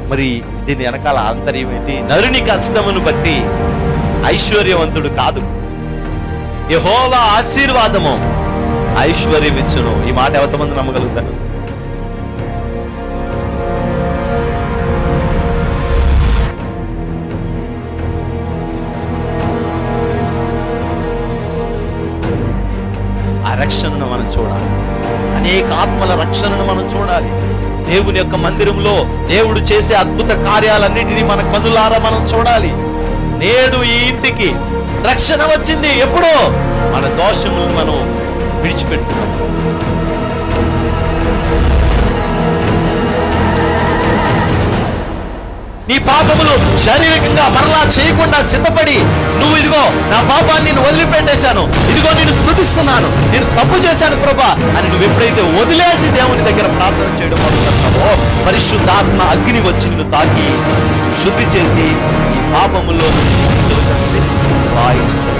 మరి దీని వెనకాల ఆంతర్యం ఏంటి నరుని కష్టమును బట్టి ఐశ్వర్యవంతుడు కాదు యెహోవా ఆశీర్వాదము ఐశ్వర్యం ఇచ్చును ఈ మాట ఎంతమంది నమ్మగలుగుతారు ఆ రక్షణను మనం చూడాలి అనేక ఆత్మల రక్షణను మనం చూడాలి దేవుని యొక్క మందిరంలో దేవుడు చేసే అద్భుత కార్యాలన్నిటినీ మన కన్నులారా మనం చూడాలి నేడు ఈ ఇంటికి రక్షణ వచ్చింది ఎప్పుడో మన దోషములను మనం విడిచిపెట్టుకున్నాం నీ పాపములు శారీరకంగా మరలా చేయకుండా సిద్ధపడి నువ్వు ఇదిగో నా పాపాన్ని నేను వదిలిపెట్టేశాను ఇదిగో నేను స్థుతిస్తున్నాను నేను తప్పు చేశాను ప్రభా అని నువ్వు ఎప్పుడైతే వదిలేసి దేవుని దగ్గర ప్రార్థన చేయడం మొదలుపెడతావో పరిశుద్ధాత్మ అగ్ని వచ్చి నిన్ను తాకి శుద్ధి చేసి ఈ పాపములో నుండి తొలగిస్తే వాయించుకోగలరు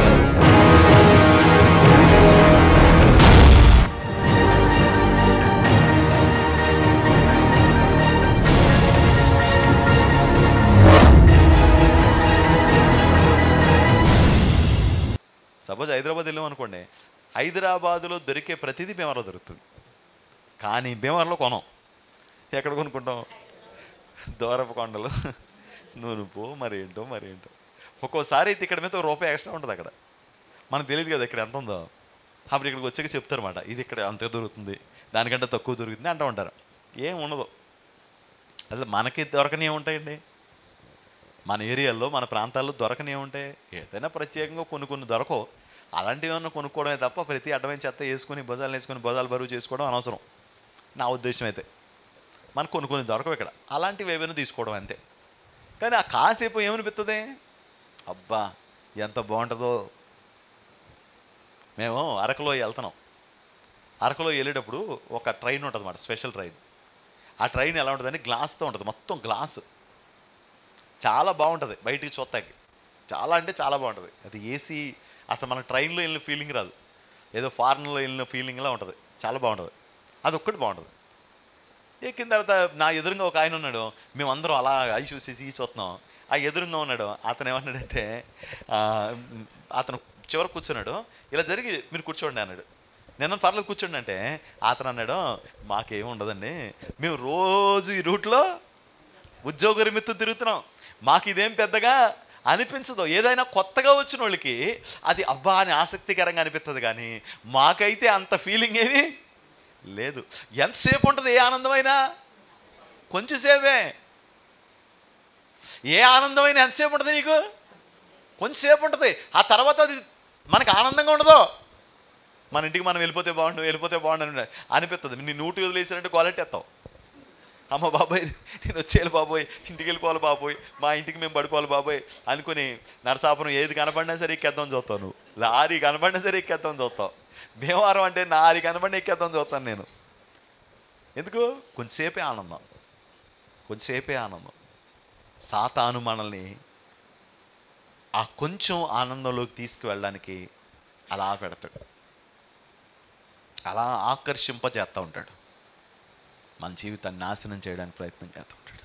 సపోజ్ హైదరాబాద్ వెళ్ళాం అనుకోండి హైదరాబాదులో దొరికే ప్రతిదీ భీమవరం దొరుకుతుంది కానీ భీమవరంలో కొనం ఎక్కడ కొనుక్కుంటాం దూరపు కొండలు నునుపు మరి ఏంటో మరి ఏంటో ఒక్కోసారి అయితే ఇక్కడ మీద ఒక రూపాయి ఎక్స్ట్రా ఉంటుంది అక్కడ మనకు తెలియదు కదా ఇక్కడ ఎంత ఉందో అప్పుడు ఇక్కడికి వచ్చాక చెప్తారన్నమాట ఇది ఇక్కడ అంతే దొరుకుతుంది దానికంటే తక్కువ దొరుకుతుంది అంటూ ఉంటారు ఏం ఉండదు అసలు మనకి దొరకని ఏముంటాయండి మన ఏరియాల్లో మన ప్రాంతాల్లో దొరకని ఏముంటాయి ఏదైనా ప్రత్యేకంగా కొన్ని కొన్ని దొరకవు అలాంటివి ఏమన్నా కొనుక్కోవడమే తప్ప ప్రతి అడ్డమైన చెత్త వేసుకుని భుజాలు వేసుకుని భుజాలు బరువు చేసుకోవడం అనవసరం నా ఉద్దేశం అయితే మనకు కొన్ని కొన్ని దొరకవు ఇక్కడ అలాంటివి ఏమైనా తీసుకోవడం అంతే కానీ ఆ కాసేపు ఏమనిపిస్తుంది అబ్బా ఎంత బాగుంటుందో మేము అరకులో వెళ్తున్నాం అరకులో వెళ్ళేటప్పుడు ఒక ట్రైన్ ఉంటుంది అన్నమాట స్పెషల్ ట్రైన్ ఆ ట్రైన్ ఎలా ఉంటుందంటే గ్లాస్తో ఉంటుంది మొత్తం గ్లాసు చాలా బాగుంటుంది బయటికి చూస్తాకి చాలా అంటే చాలా బాగుంటుంది అది ఏసీ అసలు మన ట్రైన్లో వెళ్ళిన ఫీలింగ్ రాదు ఏదో ఫారెన్లో వెళ్ళిన ఫీలింగ్లా ఉంటుంది చాలా బాగుంటుంది అది ఒక్కటి బాగుంటుంది ఎక్కిన తర్వాత నా ఎదురుగా ఒక ఆయన ఉన్నాడు మేమందరం అలా అయి చూసేసి ఈ చూస్తున్నాం ఆ ఎదురుగా ఉన్నాడు అతను ఏమన్నాడంటే ఆ, అతను చివర కూర్చున్నాడు ఇలా జరిగి మీరు కూర్చోండి అన్నాడు నేను పర్లేదు కూర్చోండి అంటే అతను అన్నాడు మాకేం ఉండదండి మేము రోజు ఈ రూట్లో ఉద్యోగ నిమిత్తం తిరుగుతున్నాం మాకు ఇదేం పెద్దగా అనిపించదు ఏదైనా కొత్తగా వచ్చిన వాళ్ళకి అది అబ్బా అని ఆసక్తికరంగా అనిపిస్తుంది కానీ మాకైతే అంత ఫీలింగ్ ఏమీ లేదు ఎంతసేపు ఉంటుంది ఏ ఆనందమైనా కొంచెంసేపే ఏ ఆనందమైనా ఎంతసేపు ఉంటుంది నీకు కొంచెంసేపు ఉంటుంది ఆ తర్వాత అది మనకు ఆనందంగా ఉండదు మన ఇంటికి మనం వెళ్ళిపోతే బాగుండు వెళ్ళిపోతే బాగుండు అని అనిపిస్తుంది నీ నూటి వదిలేసినట్టు క్వాలిటీ ఎత్తావు అమ్మ బాబాయ్ నేను వచ్చేయాలి బాబోయ్ ఇంటికి వెళ్ళిపోవాలి బాబోయ్ మా ఇంటికి మేము పడుకోవాలి బాబోయ్ అనుకుని నరసాపురం ఏది కనపడినా సరే ఎక్కేద్దాం చూస్తావు నువ్వు లారీ కనపడినా సరే ఎక్కేద్దాం చూస్తావు భీమవరం అంటే నారి కనపడిన ఎక్కేద్దాం చూస్తాను నేను ఎందుకు కొంచెంసేపే ఆనందం కొంచెంసేపే ఆనందం సాతాను మనల్ని ఆ కొంచెం ఆనందంలోకి తీసుకువెళ్ళడానికి అలా పెడతాడు అలా ఆకర్షింపజేస్తూ ఉంటాడు మన జీవితాన్ని నాశనం చేయడానికి ప్రయత్నం చేస్తూ ఉంటాడు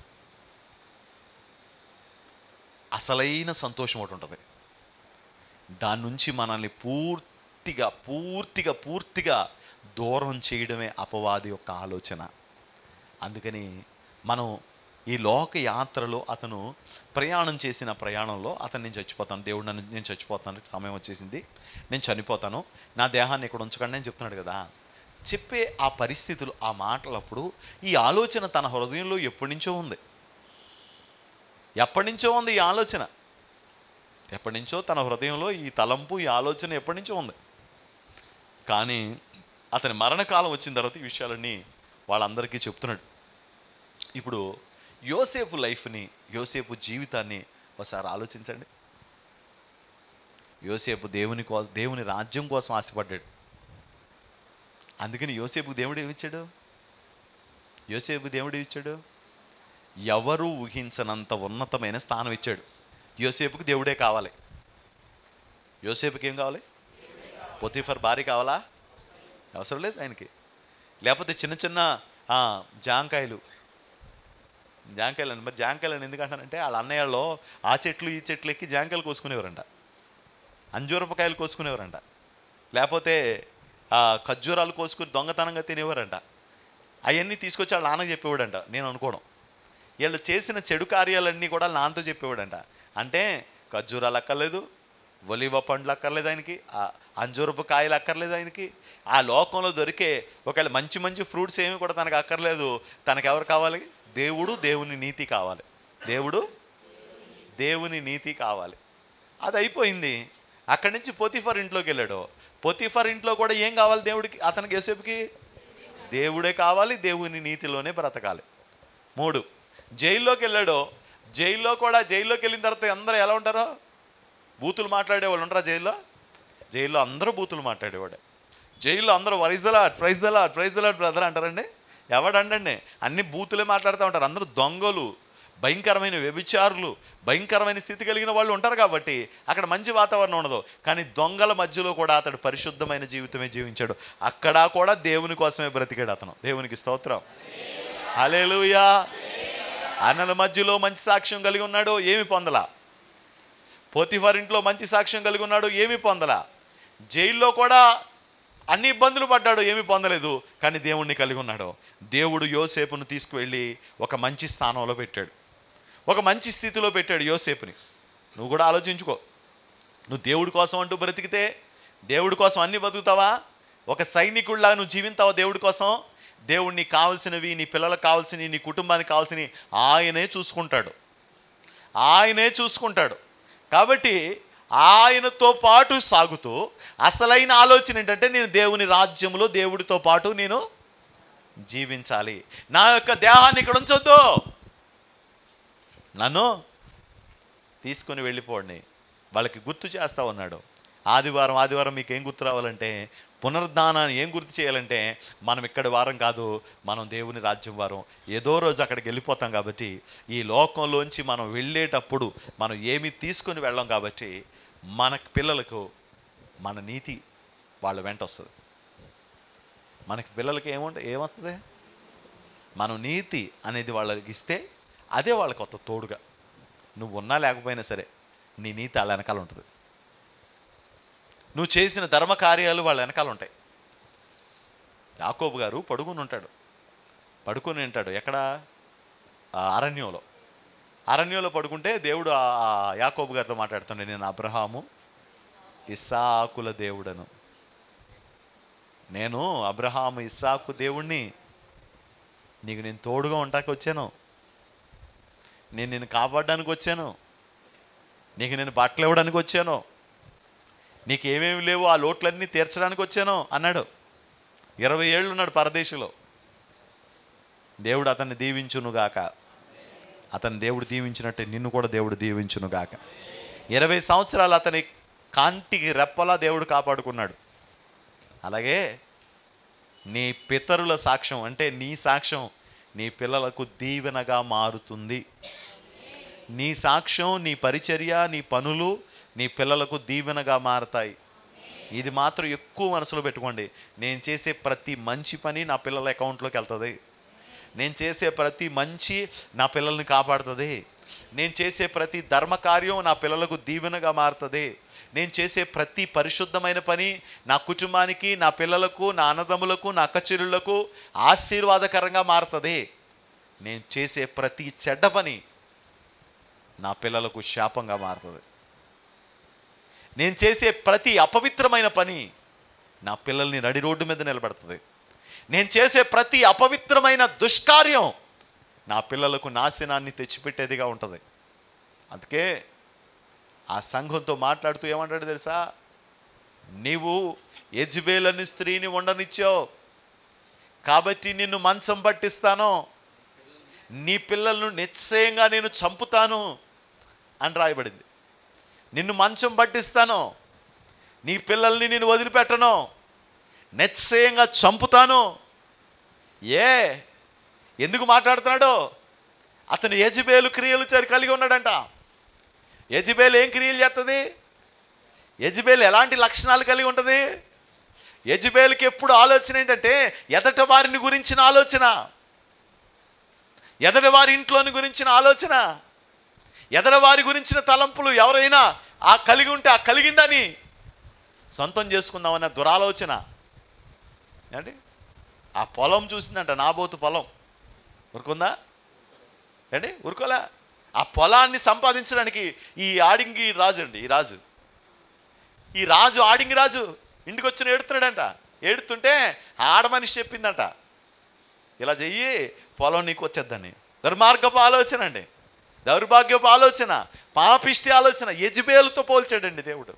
అసలైన సంతోషం ఒకటి ఉంటుంది దాని నుంచి మనల్ని పూర్తిగా పూర్తిగా పూర్తిగా దూరం చేయడమే అపవాది యొక్క ఆలోచన అందుకని మనం ఈ లోక యాత్రలో అతను ప్రయాణం చేసిన ప్రయాణంలో అతను నేను చచ్చిపోతాను దేవుడు నన్ను నేను చచ్చిపోతాను సమయం వచ్చేసింది నేను చనిపోతాను నా దేహాన్ని ఇక్కడ ఉంచకండి అని చెప్తున్నాడు కదా చెప్పే ఆ పరిస్థితులు ఆ మాటలప్పుడు ఈ ఆలోచన తన హృదయంలో ఎప్పటి నుంచో ఉంది ఎప్పటి నుంచో ఉంది ఈ ఆలోచన ఎప్పటి నుంచో తన హృదయంలో ఈ తలంపు ఈ ఆలోచన ఎప్పటి నుంచో ఉంది కానీ అతని మరణకాలం వచ్చిన తర్వాత ఈ విషయాలన్నీ వాళ్ళందరికీ చెప్తున్నాడు ఇప్పుడు యోసేపు లైఫ్ని యోసేపు జీవితాన్ని ఒకసారి ఆలోచించండి యోసేపు దేవుని కోసం దేవుని రాజ్యం కోసం ఆశపడ్డాడు అందుకని యోసేపు దేవుడు ఏమిచ్చాడు యోసేపు దేవుడు ఇచ్చాడు ఎవరు ఊహించనంత ఉన్నతమైన స్థానం ఇచ్చాడు యోసేపుకి దేవుడే కావాలి యోసేపుకి ఏం కావాలి పొతిఫర్ భార్య కావాలా అవసరం లేదు ఆయనకి లేకపోతే చిన్న చిన్న ఆ, జాంకాయలు జాంకాయలు అని మరి జాంకాయలు అని ఎందుకంటానంటే వాళ్ళ అన్నయ్యలో ఆ చెట్లు ఈ చెట్లు ఎక్కి జాంకాయలు కోసుకునేవారంట అంజూరపకాయలు కోసుకునేవారంట లేకపోతే ఆ, ఖర్జూరాలు కోసుకుని దొంగతనంగా తినేవారంట అవన్నీ తీసుకొచ్చి వాళ్ళ నాన్నకి చెప్పేవాడంట నేను అనుకోవడం వీళ్ళు చేసిన చెడు కార్యాలన్నీ కూడా నాన్నతో చెప్పేవాడంట అంటే ఖర్జూరాలు అక్కర్లేదు ఒలివ పండ్లు అక్కర్లేదు ఆయనకి ఆ అంజూరపు కాయలు అక్కర్లేదు ఆయనకి ఆ లోకంలో దొరికే ఒకవేళ మంచి మంచి ఫ్రూట్స్ ఏమి కూడా తనకు అక్కర్లేదు తనకు ఎవరు కావాలి దేవుడు దేవుని నీతి కావాలి దేవుడు దేవుని నీతి కావాలి అది అయిపోయింది అక్కడి నుంచి పొతిఫర్ ఇంట్లోకి వెళ్ళాడు పొతిఫర్ ఇంట్లో కూడా ఏం కావాలి దేవుడికి అతనికి యోసేపుకి దేవుడే కావాలి దేవుని నీతిలోనే బ్రతకాలి మూడు జైల్లోకి వెళ్ళాడు జైల్లో కూడా జైల్లోకి వెళ్ళిన తర్వాత అందరూ ఎలా ఉంటారో బూతులు మాట్లాడే వాళ్ళు ఉంటారా జైల్లో జైల్లో అందరూ బూతులు మాట్లాడేవాడే జైల్లో అందరూ వైజ్ దలాట్ ప్రైజ్ దలాట్ ప్రైజ్ దలాట్ బ్రదర్ అంటారండి ఎవడండి అన్ని బూతులే మాట్లాడుతూ ఉంటారు అందరూ దొంగలు భయంకరమైన వ్యభిచారులు భయంకరమైన స్థితి కలిగిన వాళ్ళు ఉంటారు కాబట్టి అక్కడ మంచి వాతావరణం ఉండదు కానీ దొంగల మధ్యలో కూడా అతడు పరిశుద్ధమైన జీవితమే జీవించాడు అక్కడ కూడా దేవుని కోసమే బ్రతికాడు అతను దేవునికి స్తోత్రం హలేలుయా అన్నల మధ్యలో మంచి సాక్ష్యం కలిగి ఉన్నాడు ఏమి పొందలా పోతిఫర్ ఇంట్లో మంచి సాక్ష్యం కలిగి ఉన్నాడు ఏమి పొందలా జైల్లో కూడా అన్ని ఇబ్బందులు పడ్డాడు ఏమి పొందలేదు కానీ దేవుణ్ణి కలిగి ఉన్నాడు దేవుడు యోసేపును తీసుకువెళ్ళి ఒక మంచి స్థానంలో పెట్టాడు ఒక మంచి స్థితిలో పెట్టాడు యోసేపుని నువ్వు కూడా ఆలోచించుకో నువ్వు దేవుడి కోసం అంటూ బ్రతికితే దేవుడి కోసం అన్ని బతుకుతావా ఒక సైనికుడిలా నువ్వు జీవింతావా దేవుడి కోసం దేవుడు నీకు కావాల్సినవి నీ పిల్లలకు కావాల్సినవి నీ కుటుంబానికి కావాల్సినవి ఆయనే చూసుకుంటాడు ఆయనే చూసుకుంటాడు కాబట్టి ఆయనతో పాటు సాగుతూ అసలైన ఆలోచన ఏంటంటే నేను దేవుని రాజ్యంలో దేవుడితో పాటు నేను జీవించాలి నా యొక్క దేహాన్ని ఇక్కడ ఉంచొద్దు నన్ను తీసుకొని వెళ్ళిపోండి వాళ్ళకి గుర్తు చేస్తా ఉన్నాడు ఆదివారం ఆదివారం మీకు ఏం గుర్తు రావాలంటే పునరుద్ధానాన్ని ఏం గుర్తు చేయాలంటే మనం ఇక్కడ వారం కాదు మనం దేవుని రాజ్యం వారం ఏదో రోజు అక్కడికి వెళ్ళిపోతాం కాబట్టి ఈ లోకంలోంచి మనం వెళ్ళేటప్పుడు మనం ఏమి తీసుకొని వెళ్ళాం కాబట్టి మన పిల్లలకు మన నీతి వాళ్ళ వెంట వస్తుంది మనకి పిల్లలకి ఏముంట ఏమొస్తుంది మనం నీతి అనేది వాళ్ళకి ఇస్తే అదే వాళ్ళకి కొత్త తోడుగా నువ్వు ఉన్నా లేకపోయినా సరే నీ నీతి వాళ్ళ వెనకాల ఉంటుంది నువ్వు చేసిన ధర్మ కార్యాలు వాళ్ళ వెనకాల ఉంటాయి యాకోబు గారు పడుకుని ఉంటాడు పడుకొని ఉంటాడు ఎక్కడ ఆ అరణ్యంలో అరణ్యంలో పడుకుంటే దేవుడు ఆ ఆ యాకోబు గారితో మాట్లాడుతుండే నేను అబ్రహాము ఇస్సాకుల దేవుడను నేను అబ్రహాము ఇస్సాకు దేవుణ్ణి నీకు నేను తోడుగా ఉంటాకి వచ్చాను నేను నిన్ను కాపాడడానికి వచ్చాను నీకు నేను బట్టలు ఇవ్వడానికి వచ్చాను నీకు ఏమేమి లేవు ఆ లోట్లన్నీ తీర్చడానికి వచ్చాను అన్నాడు ఇరవై ఏళ్ళు ఉన్నాడు పరదేశంలో దేవుడు అతన్ని దీవించునుగాక అతని దేవుడు దీవించినట్టే నిన్ను కూడా దేవుడు దీవించునుగాక ఇరవై సంవత్సరాలు అతని కాంటికి రెప్పలా దేవుడు కాపాడుకున్నాడు అలాగే నీ పితరుల సాక్ష్యం అంటే నీ సాక్ష్యం నీ పిల్లలకు దీవెనగా మారుతుంది నీ సాక్ష్యం నీ పరిచర్య నీ పనులు నీ పిల్లలకు దీవెనగా మారతాయి ఇది మాత్రం ఎక్కువ మనసులో పెట్టుకోండి నేను చేసే ప్రతి మంచి పని నా పిల్లల అకౌంట్లోకి వెళ్తుంది నేను చేసే ప్రతి మంచి నా పిల్లల్ని కాపాడుతుంది నేను చేసే ప్రతి ధర్మ కార్యం నా పిల్లలకు దీవెనగా మారుతుంది నేను చేసే ప్రతి పరిశుద్ధమైన పని నా కుటుంబానికి నా పిల్లలకు నా అన్నదమ్ములకు నా అక్కచెల్లులకు ఆశీర్వాదకరంగా మారుతుంది నేను చేసే ప్రతి చెడ్డ పని నా పిల్లలకు శాపంగా మారుతుంది నేను చేసే ప్రతి అపవిత్రమైన పని నా పిల్లల్ని నడి రోడ్డు మీద నిలబెడుతుంది నేను చేసే ప్రతి అపవిత్రమైన దుష్కార్యం నా పిల్లలకు నాశనాన్ని తెచ్చిపెట్టేదిగా ఉంటుంది అందుకే ఆ సంఘంతో మాట్లాడుతూ ఏమంటాడు తెలుసా నీవు యజ్బేలని స్త్రీని ఉండనిచ్చావు కాబట్టి నిన్ను మంచం పట్టిస్తాను నీ పిల్లలను నిశ్చయంగా నేను చంపుతాను అని రాయబడింది నిన్ను మంచం పట్టిస్తాను నీ పిల్లల్ని నేను వదిలిపెట్టను నిశ్చయంగా చంపుతాను ఏ ఎందుకు మాట్లాడుతున్నాడు అతను యజబేలు క్రియలు చరి కలిగి ఉన్నాడంట యజబేలు ఏం క్రియలు చేస్తుంది యజబేలు ఎలాంటి లక్షణాలు కలిగి ఉంటుంది యజబేలుకి ఎప్పుడు ఆలోచన ఏంటంటే ఎదట వారిని గురించిన ఆలోచన ఎదటి వారి ఇంట్లోని గురించిన ఆలోచన ఎదటి వారి గురించిన తలంపులు ఎవరైనా ఆ కలిగి ఉంటే ఆ కలిగిందని సొంతం చేసుకుందామన్న దురాలోచన ఏంటి ఆ పొలం చూసిందంట నాబోతు పొలం ఊరుకుందా ఏంటి ఊరుకోలే ఆ పొలాన్ని సంపాదించడానికి ఈ ఆడింగి రాజు అండి ఈ రాజు ఈ రాజు ఆడింగి రాజు ఇంటికి వచ్చిన ఏడుతున్నాడంట ఏడుతుంటే ఆడ మనిషి చెప్పిందంట ఇలా చెయ్యి పొలం నీకు వచ్చేద్దని దుర్మార్గపు ఆలోచన అండి దౌర్భాగ్యపు ఆలోచన పాపిష్టి ఆలోచన యజ్బేలుతో పోల్చాడండి దేవుడు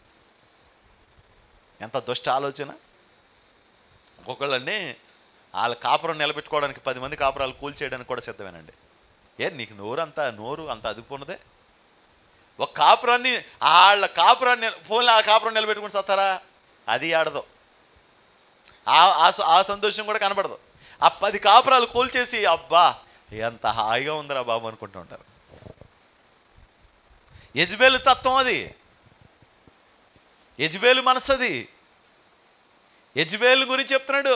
ఎంత దుష్ట ఆలోచన ఒక్కొక్కళ్ళని వాళ్ళ కాపురం నిలబెట్టుకోవడానికి పది మంది కాపురాలు కూల్చేయడానికి కూడా సిద్ధమేనండి ఏ నీకు నోరు అంత నోరు అంత అదుపు ఉన్నదే ఒక కాపురాన్ని వాళ్ళ కాపురాన్ని ఫోన్లో ఆ కాపురం నిలబెట్టుకుని సత్తారా అది ఆడదు ఆ ఆ స- ఆ సంతోషం కూడా కనబడదు ఆ పది కాపురాలు కూల్చేసి అబ్బా ఎంత హాయిగా ఉందిరా బాబు అనుకుంటూ ఉంటారు యజ్బేలు తత్వం అది యజ్బేలు మనసు అది యజ్బేలు గురించి చెప్తున్నాడు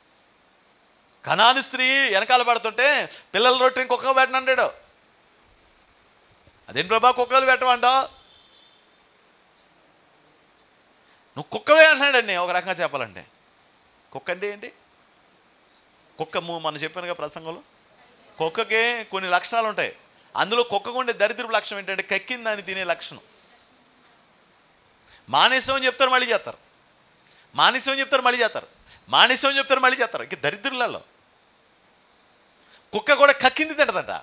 కణాని స్త్రీ వెనకాల పడుతుంటే పిల్లల రొట్టెని కుక్క పెట్టనంటాడు అదేం ప్రభా కుక్కలు పెట్టమంటావు నువ్వు కుక్కవే అంటున్నాడండి ఒక రకంగా చెప్పాలంటే కుక్క అంటే ఏంటి కుక్క ము- మనం చెప్పానుగా ప్రసంగంలో కుక్కకి కొన్ని లక్షణాలు ఉంటాయి అందులో కుక్కకు ఉండే దరిద్రపు లక్షణం ఏంటంటే కక్కింది దాన్ని తినే లక్షణం మానేసామని చెప్తారు మళ్ళీ చేస్తారు మానేసామని చెప్తారు మళ్ళీ చేస్తారు మానేసామని చెప్తారు మళ్ళీ చేస్తారు ఇంక దరిద్రులలో కుక్క కూడా కక్కింది తింటదంట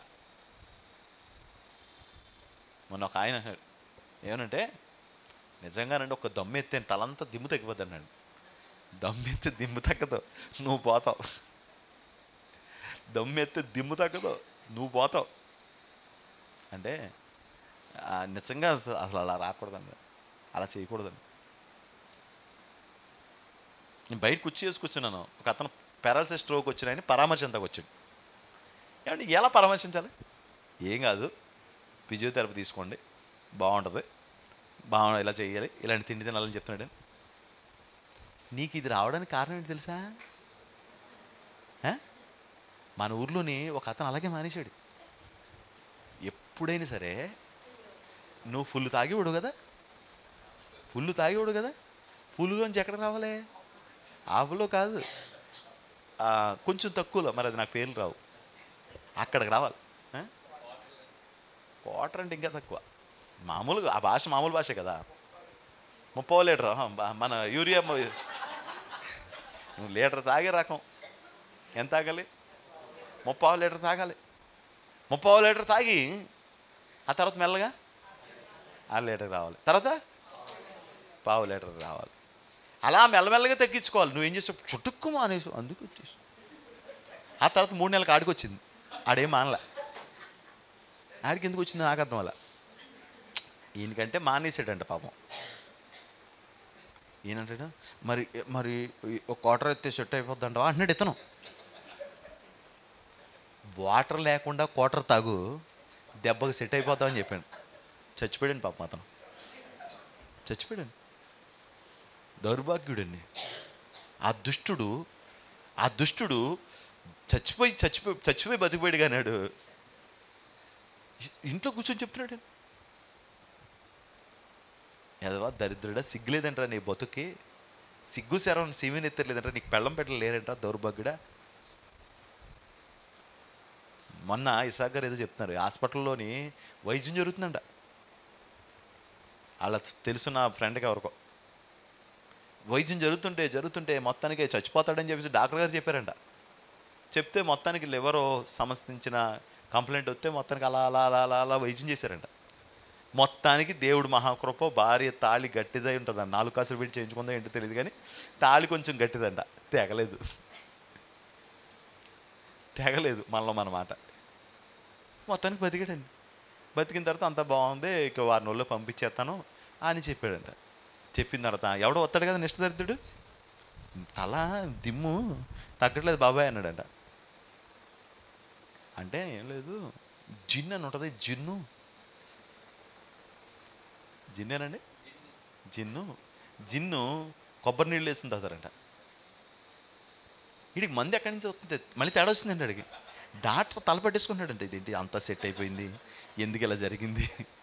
మొన్న ఒక ఆయన అన్నాడు ఏమనంటే నిజంగానండి ఒక దమ్ము ఎత్తే తలంతా దిమ్ము తగ్గిపోద్ది అన్నాడు దమ్ము ఎత్తే దిమ్ము తగ్గదు నువ్వు పోతావు దమ్ము ఎత్తే దిమ్ము తగ్గదు నువ్వు పోతావు అంటే ఆ, నిజంగా అసలు అసలు అలా రాకూడదండి అలా చేయకూడదండి నేను బయట కుర్చీ వేసి కూర్చున్నాను ఒక అతను పారాలసిస్ స్ట్రోక్ వచ్చిన ఆయన పరామర్శంతకు వచ్చాడు ఏమంటే ఎలా పరామర్శించాలి ఏం కాదు ఫిజియోథెరపీ తీసుకోండి బాగుంటుంది బాగు ఇలా చేయాలి ఇలాంటి తిండి తినాలని చెప్తున్నాడు నీకు ఇది రావడానికి కారణం ఏంటి తెలుసా ఆ? మన ఊర్లోని ఒక అతను అలాగే మానేశాడు ఎప్పుడైనా సరే నువ్వు ఫుల్ తాగేవాడు కదా ఫుల్ తాగేవాడు కదా ఫుల్లోంచి ఎక్కడ రావాలి ఆవులో కాదు ఆ, కొంచెం తక్కువలో మరి అది నాకు పేర్లు రావు అక్కడికి రావాలి ఆ? క్వార్టర్ అంటే ఇంకా తక్కువ మామూలుగా ఆ భాష మామూలు భాషే కదా ముప్పై లీటర్ ఆహా, బా- మన యూరియా మ- నువ్వు లీటర్ తాగే రకం ఎంత తాగాలి ముప్పావు లీటర్ తాగాలి ముప్పావు లీటర్ తాగి ఆ తర్వాత మెల్లగా ఆ లీటర్ రావాలి తర్వాత పావు లీటర్ రావాలి అలా మెల్లమెల్లగా తగ్గించుకోవాలి నువ్వేం చేసావు చుట్టుక్కు మానేసు అందుకు వచ్చేసి ఆ తర్వాత మూడు నెలలకు ఆడికి వచ్చింది ఆడేం మానలే ఆడికి ఎందుకు వచ్చింది నాకు అర్థం అలా ఈయనకంటే మానేసాడంట పాపం ఈయనంటాడు మరి మరి ఒక క్వార్టర్ ఎత్తే సెట్ అయిపోద్దంట అంటున్నాడు ఇతను వాటర్ లేకుండా క్వార్టర్ తాగు దెబ్బకి సెట్ అయిపోతామని చెప్పాను చచ్చిపోయాడు పాపం అతను చచ్చిపోయాడు దౌర్భాగ్యుడండి ఆ దుష్టుడు ఆ దుష్టుడు చచ్చిపోయి చచ్చిపోయి చచ్చిపోయి బతికిపోయాడు కానాడు ఇంట్లో కూర్చొని చెప్తున్నాడు ఎదవా దరిద్రుడా సిగ్గులేదంటరా నీ బతుకి సిగ్గు శరం సివిని ఎత్తలేదంట నీకు పెళ్ళం పెట్టలేరంట దౌర్భాగ్యుడా మొన్న ఇసాక్ గారు ఏదో చెప్తున్నారు హాస్పిటల్లోని వైద్యం జరుగుతుందంట అలా తెలుసు నా ఫ్రెండ్కి ఎవరికో వైద్యం జరుగుతుంటే జరుగుతుంటే మొత్తానికి చచ్చిపోతాడని చెప్పేసి డాక్టర్ గారు చెప్పారంట చెప్తే మొత్తానికి లివర్ సంబంధించిన కంప్లైంట్ వస్తే మొత్తానికి అలా అలా అలా అలా అలా వైద్యం చేశారంట మొత్తానికి దేవుడు మహాకృప భార్య తాళి గట్టిదై ఉంటుందంట నాలుగు కాసులు పెట్టి చేయించుకుందో ఏంటో తెలియదు కానీ తాళి కొంచెం గట్టిదంట తెగలేదు తెగలేదు మనలో మన మాట మొత్తానికి బతికాడండి బతికిన తర్వాత అంతా బాగుంది ఇక వారి రోజుల్లో పంపించేస్తాను అని చెప్పాడంట చెప్పిన తర్వాత ఎవడో వస్తాడు కదా నిష్టదరిద్రుడు తల దిమ్ము తగ్గట్లేదు బాబాయ్ అన్నాడంట అంటే ఏం లేదు జిన్ అని ఉంటుంది జిన్ను జిన్నేనండి జిన్ను జిన్ను కొబ్బరి నీళ్ళు వేసుకుని తాగుతారంట వీడికి మంది ఎక్కడి నుంచి వస్తుంది మళ్ళీ తేడా వస్తుందండి అడిగి డాక్టర్ తలపెట్టేసుకుంటాడంటే ఇదేంటి అంతా సెట్ అయిపోయింది ఎందుకు ఇలా జరిగింది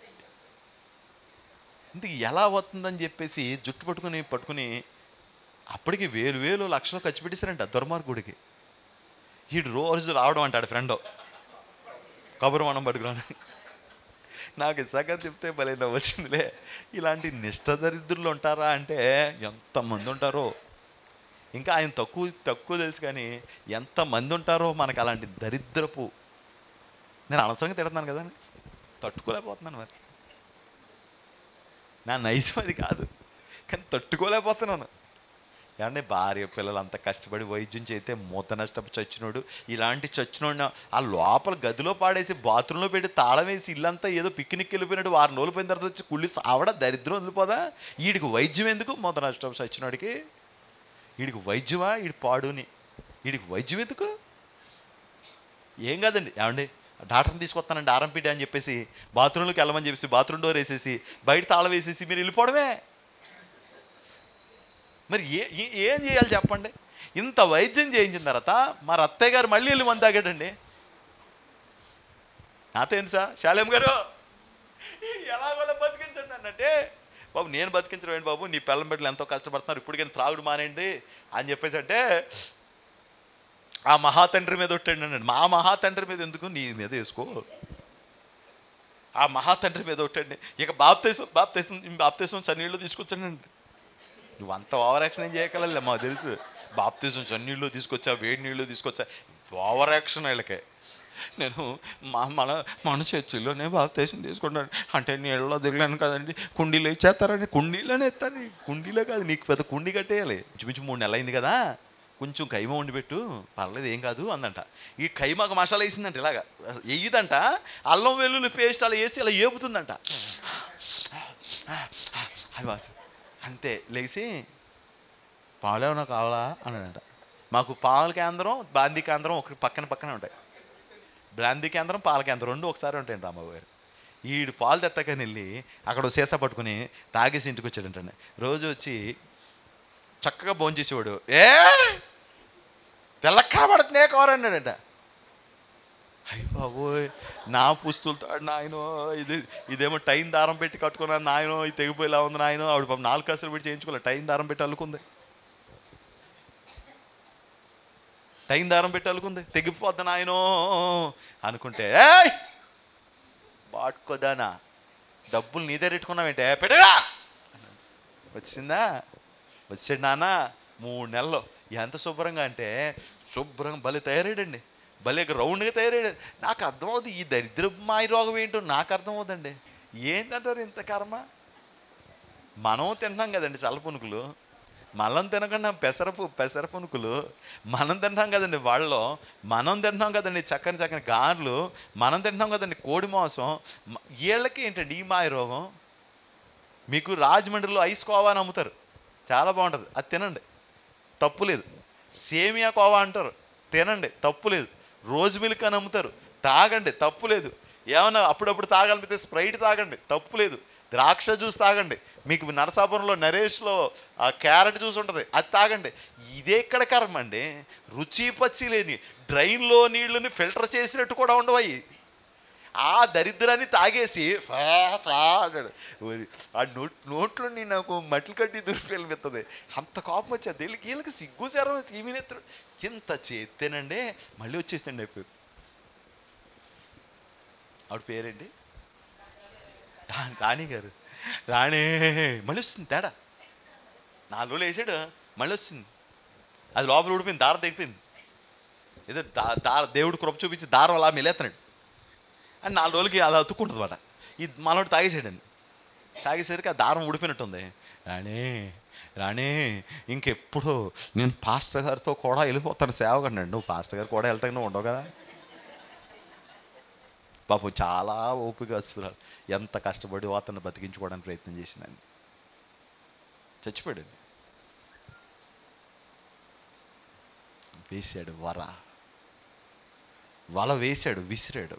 ఇందుకు ఎలా అవుతుందని చెప్పేసి జుట్టు పట్టుకుని పట్టుకుని అప్పటికి వేలు వేలు లక్షలు ఖర్చు పెట్టేశారంట దుర్మార్గుడికి వీడు రోజు రావడం అంటాడు ఫ్రెండ్ కబురు మనం పట్టుకురాను నాకు ఇసాక చెప్తే భలే వచ్చిందిలే ఇలాంటి నిష్ఠ దరిద్రులు ఉంటారా అంటే ఎంతమంది ఉంటారో ఇంకా ఆయన తక్కువ తక్కువ తెలుసు కానీ ఎంతమంది ఉంటారో మనకు అలాంటి దరిద్రపు నేను అనవసరంగా తిడుతున్నాను కదా తట్టుకోలేకపోతున్నాను మరి నా నైజం అది కాదు కానీ తట్టుకోలేకపోతున్నాను ఏమంటే భార్య పిల్లలు అంత కష్టపడి వైద్యం చేస్తే మూత నష్టపు చచ్చినోడు ఇలాంటి చచ్చినోడు ఆ లోపల గదిలో పాడేసి బాత్రూంలో పెట్టి తాళం వేసి ఇల్లంతా ఏదో పిక్నిక్ వెళ్ళిపోయినట్టు వారం రోజులు పోయిన తర్వాత వచ్చి కుళ్ళి ఆవిడ దరిద్రం వదిలిపోదా వీడికి వైద్యం ఎందుకు మూత నష్టపు చచ్చినోడికి వీడికి వైద్యమా వీడి పాడుని వీడికి వైద్యం ఎందుకు ఏం కాదండి ఏమండి డాక్టర్ని తీసుకొస్తానండి ఆరంపీట అని చెప్పేసి బాత్రూంలోకి వెళ్ళమని చెప్పేసి బాత్రూమ్ డోర్ వేసేసి బయట తాళం వేసేసి మీరు వెళ్ళిపోవడమే మరి ఏ ఏ- ఏం చేయాలి చెప్పండి ఇంత వైద్యం చేయించిన తర్వాత మరి అత్తయ్య గారు మళ్ళీ వెళ్ళి మంది తాగాడండి నాతో ఏంటి సార్ శాలేం గారు ఎలా కూడా బతికించండి అన్నట్టే బాబు నేను బతికించడం ఏంటి బాబు నీ పిల్లం బిడ్డలు ఎంతో కష్టపడుతున్నారు ఇప్పటికైనా త్రాగుడు మానేయండి అని చెప్పేసి అంటే ఆ మహాతండ్రి మీద ఒట్టండి అన్నాడు మా మహాతండ్రి మీద ఎందుకు నీ మీద వేసుకో ఆ మహాతండ్రి మీద ఒట్టండి ఇక బాప్తేసం బాప్తేసం బాప్తేసం చన్నీళ్ళు తీసుకొచ్చానండి నువ్వు అంత ఓవర్ యాక్షన్ ఏం చేయగలలే మాకు తెలుసు బాప్తీసం చన్నీళ్ళు తీసుకొచ్చా వేడి నీళ్ళు తీసుకొచ్చా ఓవర్ యాక్షన్ వీళ్ళకే నేను మా మన మన చర్చిలోనే బాప్తీసం తీసుకుంటాను అంటే నీళ్ళలో దిగలేను కదండి కుండీలో ఇచ్చేస్తారని కుండీలోనే ఎత్తాను కుండీలో కాదు నీకు పెద్ద కుండీ కట్టేయాలి ఇంచుమించు మూడు నెలలు అయింది కదా కొంచెం కైమ వండి పెట్టు పర్లేదు ఏం కాదు అందంట ఈ కైమాకు మసాలా వేసిందంట ఇలాగా వేయదంట అల్లం వెల్లుల్లి పేస్ట్ అలా వేసి అలా ఏపుతుందంట అది వాస అంతే లేచి పాలేమన్నా కావాలా అన్నాడంట మాకు పాల కేంద్రం బాందీ కేంద్రం ఒకటి పక్కన పక్కనే ఉంటాయి బ్రాందీ కేంద్రం పాల కేంద్రం రెండు ఒకసారి ఉంటాయండి అమ్మగారు ఈడు పాలు తెత్తకని వెళ్ళి అక్కడ ఓ సీసా పట్టుకుని తాగేసి ఇంటికి వచ్చాడంటండి రోజు వచ్చి చక్కగా భోజనం చేసేవాడు ఏ తెల్ల కనబడుతుందే కూర అన్నాడంట అయ్య బాబోయ్ నా పుస్తులతో నాయనో ఇది ఇదేమో టైం దారం పెట్టి కట్టుకున్నాను నాయనో ఇది తెగిపోయేలా ఉంది నాయనో ఆవిడ పాపం నాలుగు కాసులు పెట్టి చేయించుకోలే టైం దారం పెట్టి అల్లుకుంది టైం దారం పెట్టి అల్లుకుంది తెగిపోద్ది నాయనో అనుకుంటే ఏయ్ బాటుకోదానా డబ్బులు నీ దగ్గర పెట్టుకున్నావేంటే పెట్టగా వచ్చిందా వచ్చాడు నాన్న మూడు నెలలు ఎంత శుభ్రంగా అంటే శుభ్రంగా భలే తయారాడండి భలే రౌండ్గా తయారాడు నాకు అర్థమవుతుంది ఈ దరిద్ర మాయ రోగం ఏంటో నాకు అర్థమవుతుందండి ఏంటంటారు ఇంత కర్మ మనం తింటున్నాం కదండి చల్ల పునుకులు మనం తినకుండా పెసరపు పెసర పునుకులు మనం తింటున్నాం కదండి వాళ్ళలో మనం తింటున్నాం కదండి చక్కని చక్కని గారెలు మనం తింటున్నాం కదండి కోడి మాంసం మ- వీళ్ళకి ఏంటండి ఈ మాయ రోగం మీకు రాజమండ్రిలో ఐస్ కోవా అని అమ్ముతారు చాలా బాగుంటుంది అది తినండి తప్పు లేదు సేమియా కోవా అంటారు తినండి తప్పు లేదు రోజ్ మిల్క్ అని అమ్ముతారు తాగండి తప్పు లేదు ఏమన్నా అప్పుడప్పుడు తాగాలనిపితే స్ప్రైట్ తాగండి తప్పు లేదు ద్రాక్ష జ్యూస్ తాగండి మీకు నరసాపురంలో నరేష్లో ఆ క్యారెట్ జ్యూస్ ఉంటుంది అది తాగండి ఇదే ఎక్కడ కర్మ అండి రుచి పచ్చి లేని డ్రైన్లో నీళ్ళని ఫిల్టర్ చేసినట్టు కూడా ఉండవయి ఆ దరిద్రాన్ని తాగేసి ఫా ఫా అన్నాడు ఓరి, ఆ నోట్ నోట్లో నేను నాకు మట్లు కట్టి దురిపెళ్ళిపోతుంది అంత కోపం వచ్చేది వీళ్ళకి వీళ్ళకి సిగ్గు శరం సీమినెత్తుడు ఇంత చేస్తేనండి మళ్ళీ వచ్చేసిండి అయిపోయి ఆవిడ పేరేంటి రా- రాణి గారు రాణి మళ్ళీ వస్తుంది తేడా నాలుగు రోజులు వేసాడు మళ్ళీ వస్తుంది అది లోపల ఊడిపోయింది దారం తెగిపోయింది ఏదో దా దార దేవుడు కృప చూపించి దారం అలా మెలేస్తున్నాడు అని నాలుగు రోజులకి అది అతుక్కుంటుంది మాట ఈ మనోడు తాగేసాడండి తాగేసరికి ఆ దారం ఊడిపోయినట్టుంది రాణి రాణి ఇంకెప్పుడు నేను పాస్టర్ గారితో కూడా వెళ్ళిపోతాను సేవకండి నువ్వు పాస్టర్ గారు కూడా వెళ్తాను నువ్వు ఉండవు కదా పాపం చాలా ఓపిక వస్తున్నారు ఎంత కష్టపడి అతను బతికించుకోవడానికి ప్రయత్నం చేసిందండి చచ్చిపోయాడండి వేసాడు వర వల వేశాడు విసిరాడు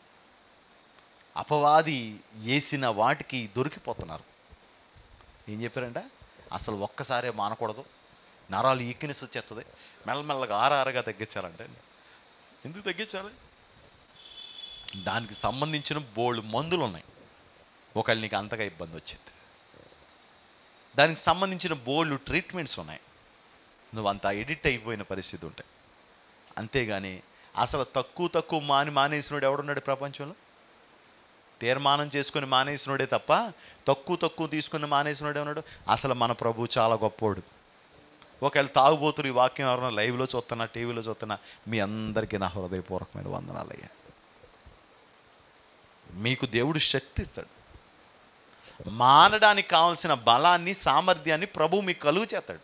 అపవాది వేసిన వాటికి దొరికిపోతున్నారు ఏం చెప్పారంట అసలు ఒక్కసారే మానకూడదు నరాలు ఈక్నెస్ వచ్చేస్తుంది మెల్లమెల్లగా ఆరారుగా తగ్గించాలంటే ఎందుకు తగ్గించాలి దానికి సంబంధించిన బోల్డ్ మందులు ఉన్నాయి ఒకవేళ నీకు అంతగా ఇబ్బంది వచ్చింది దానికి సంబంధించిన బోల్డ్ ట్రీట్మెంట్స్ ఉన్నాయి నువ్వు అంత ఎడిట్ అయిపోయిన పరిస్థితి ఉంటాయి అంతేగాని అసలు తక్కువ తక్కువ మాని మానేసినోడు ఎవడున్నాడు ఈ ప్రపంచంలో తీర్మానం చేసుకుని మానేసినోడే తప్ప తక్కువ తక్కువ తీసుకుని మానేసినోడే ఉన్నాడు అసలు మన ప్రభు చాలా గొప్పోడు ఒకవేళ తాగుబోతురు ఈ వాక్యం ఎవరైనా లైవ్లో చూస్తున్నా టీవీలో చూస్తున్నా మీ అందరికీ నా హృదయపూర్వకమైన వందనాలయ్యా మీకు దేవుడు శక్తి ఇస్తాడు మానడానికి కావలసిన బలాన్ని సామర్థ్యాన్ని ప్రభు మీకు కలుగు చేస్తాడు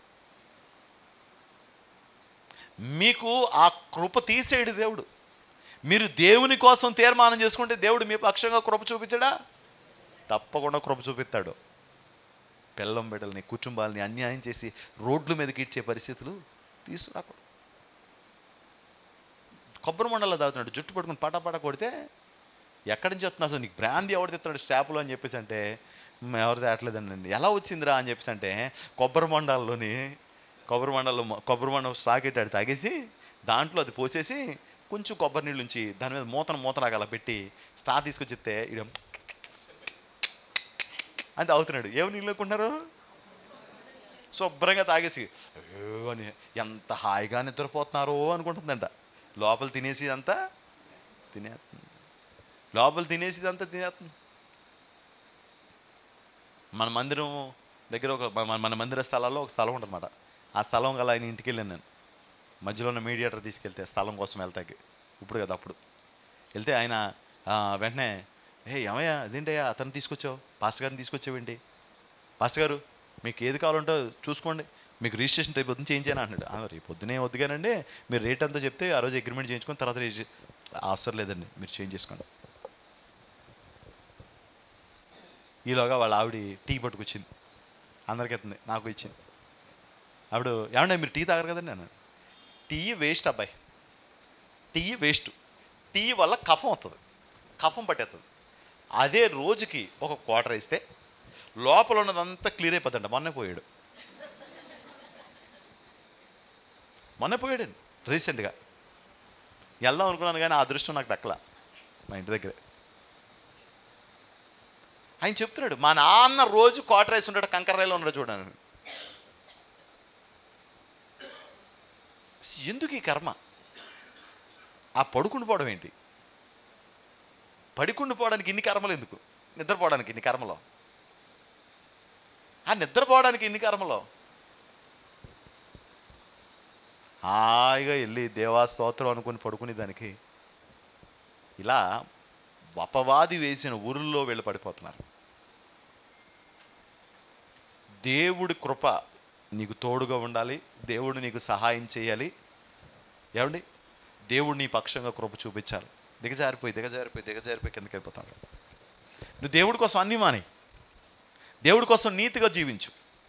మీకు ఆ కృప తీసేడు దేవుడు మీరు దేవుని కోసం తీర్మానం చేసుకుంటే దేవుడు మీ పక్షంగా కృప చూపించడా తప్పకుండా కృప చూపిస్తాడు పిల్లం బిడ్డల్ని కుటుంబాలని అన్యాయం చేసి రోడ్ల మీదకి ఇచ్చే పరిస్థితులు తీసుకురాకూడదు కొబ్బరి మండలో తాగుతున్నాడు జుట్టు పట్టుకుని పటాపట కొడితే ఎక్కడి నుంచి వస్తున్నా అసలు నీకు బ్రాందీ ఎవరు తెస్తున్నాడు స్టాపులు అని చెప్పేసి అంటే "మ్, ఎవరు తేట్లేదండి ఎలా వచ్చిందిరా అని చెప్పేసి అంటే కొబ్బరి మండలంలోని కొబ్బరి మండలం కొబ్బరి మండలం స్టాక్ ఎట్టాడు తాగేసి దాంట్లో అది పోసేసి కొంచెం కొబ్బరి నీళ్ళు ఉంచి దాని మీద మూతను మూతలాగా అలా పెట్టి స్టా తీసుకొచ్చి ఇస్తే ఇడ అని తాగుతున్నాడు ఏమి నీళ్ళు అనుకుంటున్నారు శుభ్రంగా తాగేసి "అయ్యో" అని ఎంత హాయిగా నిద్రపోతున్నారో అనుకుంటుందంట లోపల తినేసి అంతా తినేస్తుంది లోపల తినేసి అంతా తినేస్తుంది మన మందిరం దగ్గర ఒక మన మన మందిర స్థలాల్లో ఒక స్థలం ఉంటుందన్నమాట ఆ స్థలం గల ఆయన ఇంటికి వెళ్ళాను నేను మధ్యలో ఉన్న మీడియేటర్ తీసుకెళ్తే స్థలం కోసం వెళ్తాకి ఇప్పుడు కదా అప్పుడు వెళ్తే ఆయన ఆ, వెంటనే ఏ ఏమయ్యా అదేంటయ్యా అతను తీసుకొచ్చావు పాస్టర్ గారిని తీసుకొచ్చావేంటి పాస్టర్ గారు మీకు ఏది కావాలంటో చూసుకోండి మీకు రిజిస్ట్రేషన్ రేపు పొద్దున్న చేయించాను అంటున్నాడు "ఆ, రేపు పొద్దునే వద్దుగానండి మీరు రేట్ అంతా చెప్తే ఆ రోజు అగ్రిమెంట్ చేయించుకొని తర్వాత రిజి- అవసరం లేదండి మీరు చేంజ్ చేసుకోండి ఈలోగా వాళ్ళ ఆవిడ టీ పట్టుకొచ్చింది అందరికి ఎత్తుంది నాకు ఇచ్చింది ఆవిడ ఏమన్నా మీరు టీ తాగరు కదండి అన్నాడు టీ వేస్ట్ అబ్బాయి టీ వేస్ట్ టీ వల్ల కఫం వస్తుంది కఫం పట్టేస్తుంది అదే రోజుకి ఒక క్వార్టర్ ఇస్తే లోపల ఉన్నదంతా క్లియర్ అయిపోతుంట మొన్నే పోయాడు మొన్నే పోయాడండి రీసెంట్గా వెళ్దాం అనుకున్నాను కానీ ఆ అదృష్టం నాకు దక్కల మా ఇంటి దగ్గరే ఆయన చెప్తున్నాడు మా నాన్న రోజు క్వార్టర్ వేసి ఉంటాడు కంకర రైలు ఉన్నాడు చూడండి ఎందుకు ఈ కర్మ ఆ పడుకుండి పోవడం ఏంటి పడుకుండి పోవడానికి ఇన్ని కర్మలు ఎందుకు నిద్రపోవడానికి ఇన్ని కర్మలో ఆ నిద్రపోవడానికి ఇన్ని కర్మలో హాయిగా వెళ్ళి దేవా స్తోత్రం అనుకుని పడుకునే దానికి ఇలా అపవాది వేసిన ఊరుల్లో వెళ్ళి పడిపోతున్నారు దేవుడి కృప నీకు తోడుగా ఉండాలి దేవుడు నీకు సహాయం చేయాలి ఏమండి దేవుడు నీ పక్షంగా కృప చూపించాలి దిగజారిపోయి దిగజారిపోయి దిగజారిపోయి కిందకి వెళ్ళిపోతాడు నువ్వు దేవుడి కోసం అన్నీ మాని దేవుడి కోసం నీతిగా జీవించు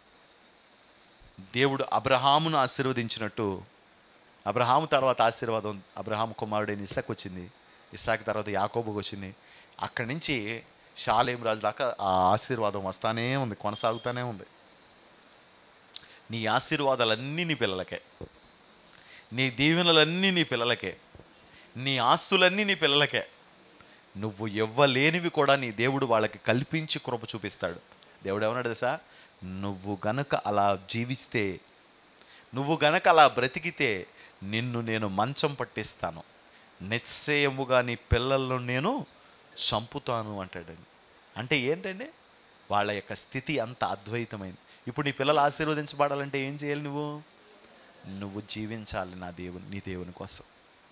దేవుడు అబ్రహామును ఆశీర్వదించినట్టు అబ్రహాము తర్వాత ఆశీర్వాదం అబ్రహాం కుమారుడైన ఇస్సాకు వచ్చింది ఇస్సాక్ తర్వాత యాకోబుకి వచ్చింది అక్కడి నుంచి షాలేం రాజు దాకా ఆ ఆశీర్వాదం వస్తానే ఉంది కొనసాగుతూనే ఉంది నీ ఆశీర్వాదాలన్నీ నీ పిల్లలకే నీ దీవెనలన్నీ నీ పిల్లలకే నీ ఆస్తులన్నీ నీ పిల్లలకే నువ్వు ఇవ్వలేనివి కూడా నీ దేవుడు వాళ్ళకి కల్పించి కృప చూపిస్తాడు దేవుడు ఏమన్నాడు తెలుసా నువ్వు గనక అలా జీవిస్తే నువ్వు గనక అలా బ్రతికితే నిన్ను నేను మంచం పట్టిస్తాను నిశ్చయముగా నీ పిల్లలను నేను చంపుతాను అంటాడండి అంటే ఏంటండి వాళ్ళ యొక్క స్థితి అంత అద్వైతమైంది ఇప్పుడు నీ పిల్లలు ఆశీర్వదించబడాలంటే ఏం చేయాలి నువ్వు నువ్వు జీవించాలి నా దేవుని నీ దేవుని కోసం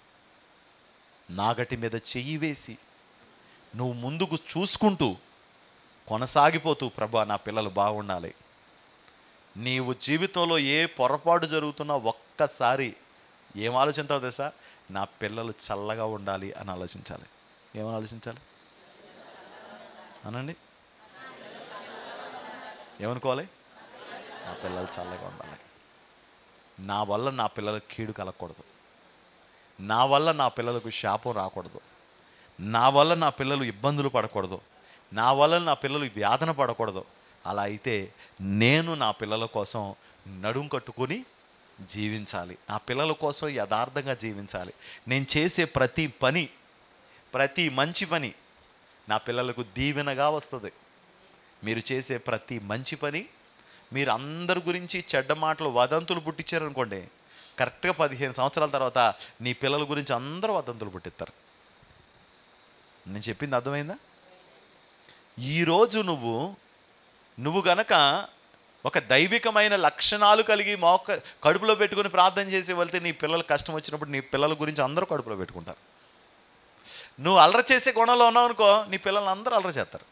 నాగటి మీద చెయ్యి వేసి నువ్వు ముందుకు చూసుకుంటూ కొనసాగిపోతూ ప్రభా నా పిల్లలు బాగుండాలి నీవు జీవితంలో ఏ పొరపాటు జరుగుతున్నా ఒక్కసారి ఏం ఆలోచించావు తెలుసా నా పిల్లలు చల్లగా ఉండాలి అని ఆలోచించాలి ఏమని ఆలోచించాలి అనండి ఏమనుకోవాలి నా పిల్లలు చల్లగా ఉండాలి నా వల్ల నా పిల్లలకు కీడు కలగకూడదు నా వల్ల నా పిల్లలకు శాపం రాకూడదు నా వల్ల నా పిల్లలు ఇబ్బందులు పడకూడదు నా వల్ల నా పిల్లలు వ్యాధన పడకూడదు అలా అయితే నేను నా పిల్లల కోసం నడుం కట్టుకొని జీవించాలి నా పిల్లల కోసం యథార్థంగా జీవించాలి నేను చేసే ప్రతి పని ప్రతి మంచి పని నా పిల్లలకు దీవెనగా వస్తుంది మీరు చేసే ప్రతి మంచి పని మీరు అందరి గురించి చెడ్డ మాటలు వదంతులు పుట్టించారనుకోండి కరెక్ట్గా పదిహేను సంవత్సరాల తర్వాత నీ పిల్లల గురించి అందరూ వదంతులు పుట్టిస్తారు నేను చెప్పింది అర్థమైందా ఈరోజు నువ్వు నువ్వు గనక ఒక దైవికమైన లక్షణాలు కలిగి మోక కడుపులో పెట్టుకుని ప్రార్థన చేసి వెళ్తే నీ పిల్లలు కష్టం వచ్చినప్పుడు నీ పిల్లల గురించి అందరూ కడుపులో పెట్టుకుంటారు నువ్వు అల్లరి చేసే గుణంలో ఉన్నావు అనుకో నీ పిల్లలు అందరూ అల్లరి చేస్తారు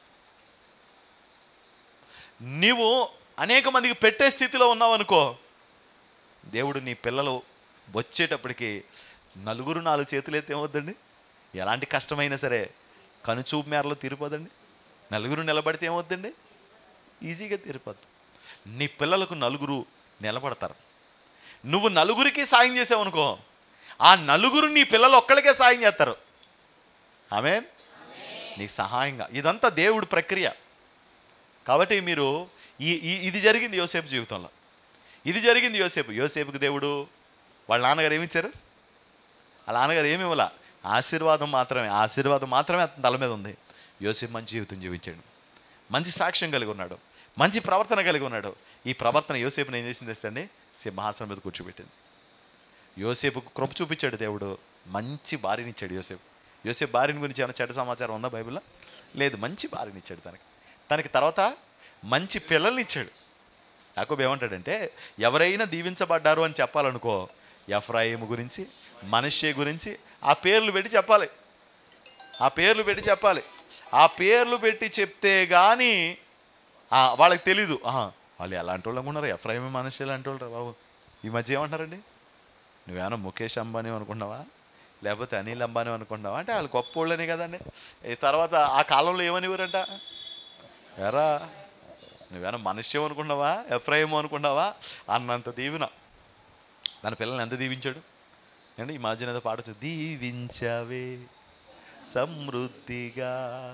నీవు అనేక మందికి పెట్టే స్థితిలో ఉన్నావు అనుకో దేవుడు నీ పిల్లలు వచ్చేటప్పటికి నలుగురు నాలుగు చేతులు ఎత్తే ఏమవుద్దండి ఎలాంటి కష్టమైనా సరే కనుచూపు మేరలో తీరిపోదండి నలుగురు నిలబడితే ఏమవుద్దండి ఈజీగా తీరిపోద్ది నీ పిల్లలకు నలుగురు నిలబడతారు నువ్వు నలుగురికి సాయం చేసావు అనుకో ఆ నలుగురు నీ పిల్లలు ఒక్కడికే సాయం చేస్తారు ఆమె నీకు సహాయంగా ఇదంతా దేవుడి ప్రక్రియ కాబట్టి మీరు ఈ ఈ- ఇది జరిగింది యోసేపు జీవితంలో ఇది జరిగింది యోసేపు యోసేపుకి దేవుడు వాళ్ళ నాన్నగారు ఏమి ఇచ్చారు వాళ్ళ నాన్నగారు ఏమి ఇవ్వాల ఆశీర్వాదం మాత్రమే ఆశీర్వాదం మాత్రమే అతని తల మీద ఉంది యోసేపు మంచి జీవితం జీవించాడు మంచి సాక్ష్యం కలిగి ఉన్నాడు మంచి ప్రవర్తన కలిగి ఉన్నాడు ఈ ప్రవర్తన యోసేపుని ఏం చేసింది తెలుసండి సింహాసనం మీద కూర్చోబెట్టింది యోసేపుకు కృప చూపించాడు దేవుడు మంచి భార్యని ఇచ్చాడు యోసేపు యోసేపు భార్యని గురించి ఏమైనా చెడ్డ సమాచారం ఉందా బైబిల్లో లేదు మంచి భార్యని ఇచ్చాడు తనకి తనకి తర్వాత మంచి పిల్లల్ని ఇచ్చాడు యాకోబు ఏమంటాడంటే ఎవరైనా దీవించబడ్డారు అని చెప్పాలనుకో ఎఫ్రాయిము గురించి మనషే గురించి ఆ పేర్లు పెట్టి చెప్పాలి ఆ పేర్లు పెట్టి చెప్పాలి ఆ పేర్లు పెట్టి చెప్తే కానీ వాళ్ళకి తెలీదు ఆహా, వాళ్ళు ఎలాంటి వాళ్ళు అనుకున్నారు ఎఫ్రాయిం మనిషి ఎలాంటి వాళ్ళు రా బాబు ఈ మధ్య ఏమంటారండి నువ్వేమన్నా ముఖేష్ అంబానీ అనుకున్నావా లేకపోతే అనిల్ అంబానీ అనుకున్నావా అంటే వాళ్ళు గొప్ప వాళ్ళని కదండి ఈ తర్వాత ఆ కాలంలో ఏమనివారంట ఎరా నువ్వేమన్నా మనుష్యం అనుకున్నావా ఎఫ్రాయిం అనుకున్నావా అన్నంత దీవెన దాని పిల్లల్ని ఎంత దీవించాడు అండి ఈ మధ్యన ఏదో పాడచ్చు దీవించవే సమృద్ధిగా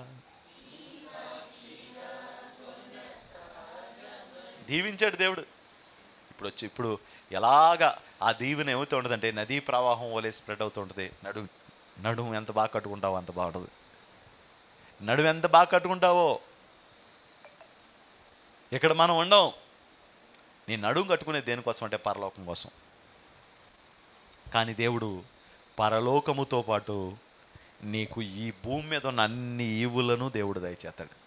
దీవించాడు దేవుడు ఇప్పుడు వచ్చి ఇప్పుడు ఎలాగా ఆ దీవెన ఏమవుతూ ఉంటుందంటే నదీ ప్రవాహం వలె స్ప్రెడ్ అవుతూ ఉంటుంది నడుము నడుము ఎంత బాగా కట్టుకుంటావో అంత బాగుంటుంది నడుము ఎంత బాగా కట్టుకుంటావో ఇక్కడ మనం ఉండం నీ నడుము కట్టుకునేది దేనికోసం అంటే పరలోకం కోసం కానీ దేవుడు పరలోకముతో పాటు నీకు ఈ భూమి మీద ఉన్న అన్ని ఈవులను దేవుడు దయచేస్తాడు